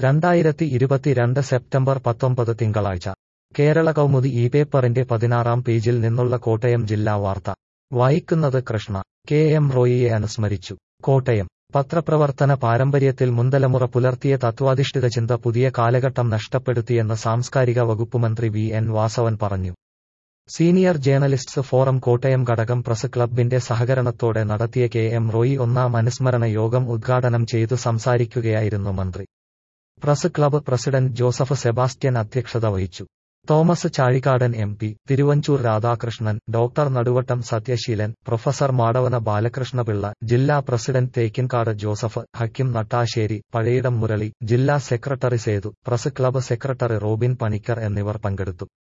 രണ്ടായിരത്തി ഇരുപത്തിരണ്ട് സെപ്റ്റംബർ പത്തൊമ്പത് തിങ്കളാഴ്ച കേരള കൗമുദി ഈ പേപ്പറിന്റെ പതിനാറാം പേജിൽ നിന്നുള്ള കോട്ടയം ജില്ലാ വാർത്ത വായിക്കുന്നത് കൃഷ്ണ കെ എം റോയിയെ അനുസ്മരിച്ചു കോട്ടയം പത്രപ്രവർത്തന പാരമ്പര്യത്തിൽ മുൻതലമുറ പുലർത്തിയ തത്വാധിഷ്ഠിത ചിന്ത പുതിയ കാലഘട്ടം നഷ്ടപ്പെടുത്തിയെന്ന് സാംസ്കാരിക വകുപ്പ് മന്ത്രി വി എൻ വാസവൻ പറഞ്ഞു സീനിയർ ജേർണലിസ്റ്റ്സ് ഫോറം കോട്ടയം ഘടകം പ്രസ് ക്ലബിന്റെ സഹകരണത്തോടെ നടത്തിയ കെ എം റോയി ഒന്നാം അനുസ്മരണ യോഗം ഉദ്ഘാടനം ചെയ്തു സംസാരിക്കുകയായിരുന്നു മന്ത്രി press club president Joseph Sebastian അധ്യക്ഷത വഹിച്ചു Thomas Chazhikadan M P Thiruvanchoor Radhakrishnan doctor Naduvattom Sathyaseelan professor Madavana Balakrishnapillai ജില്ലാ പ്രസിഡന്റ് തേക്കിൻകാട് ജോസഫ് ഹക്കിം നട്ടാശ്ശേരി പഴയിടം മുരളി ജില്ലാ secretary Sethu press club secretary Robin Panicker എന്നിവർ പങ്കെടുത്തു